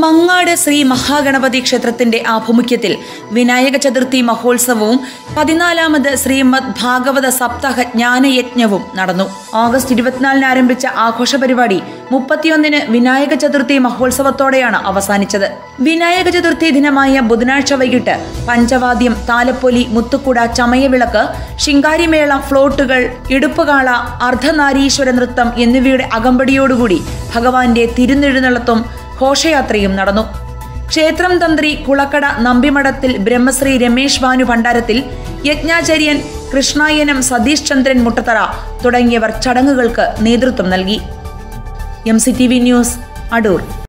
മങ്ങാട് ശ്രീ മഹാഗണപതി ക്ഷേത്രത്തിന്റെ ആഭിമുഖ്യത്തിൽ വിനായക ചതുർത്ഥി മഹോത്സവവും പതിനാലാമത് ശ്രീമദ് ഭാഗവത സപ്താഹ ജ്ഞാനയജ്ഞവും നടന്നു ഓഗസ്റ്റ് ഇരുപത്തിനാലിന് ആരംഭിച്ച ആഘോഷ പരിപാടി മുപ്പത്തിയൊന്നിന് വിനായക ചതുർത്ഥി മഹോത്സവത്തോടെയാണ് അവസാനിച്ചത് വിനായക ചതുർത്ഥി ദിനമായ ബുധനാഴ്ച വൈകിട്ട് പഞ്ചവാദ്യം താലപ്പൊലി മുത്തുക്കുട ചമയവിളക്ക് ശിങ്കാരിമേള ഫ്ലോട്ടുകൾ ഇടുപ്പുകാള അർദ്ധനാരീശ്വര നൃത്തം എന്നിവയുടെ അകമ്പടിയോടുകൂടി ഭഗവാന്റെ തിരുനെഴുന്നള്ളത്തും ഘോഷയാത്രയും നടന്നു ക്ഷേത്രം തന്ത്രി കുളക്കട നമ്പിമഠത്തിൽ ബ്രഹ്മശ്രീ രമേശ് ഭാനു ഭണ്ഡാരത്തിൽ യജ്ഞാചാര്യൻ കൃഷ്ണായനം സതീഷ് ചന്ദ്രൻ മുട്ടത്തറ തുടങ്ങിയവർ ചടങ്ങുകൾക്ക് നേതൃത്വം നൽകി M C T V news Adoor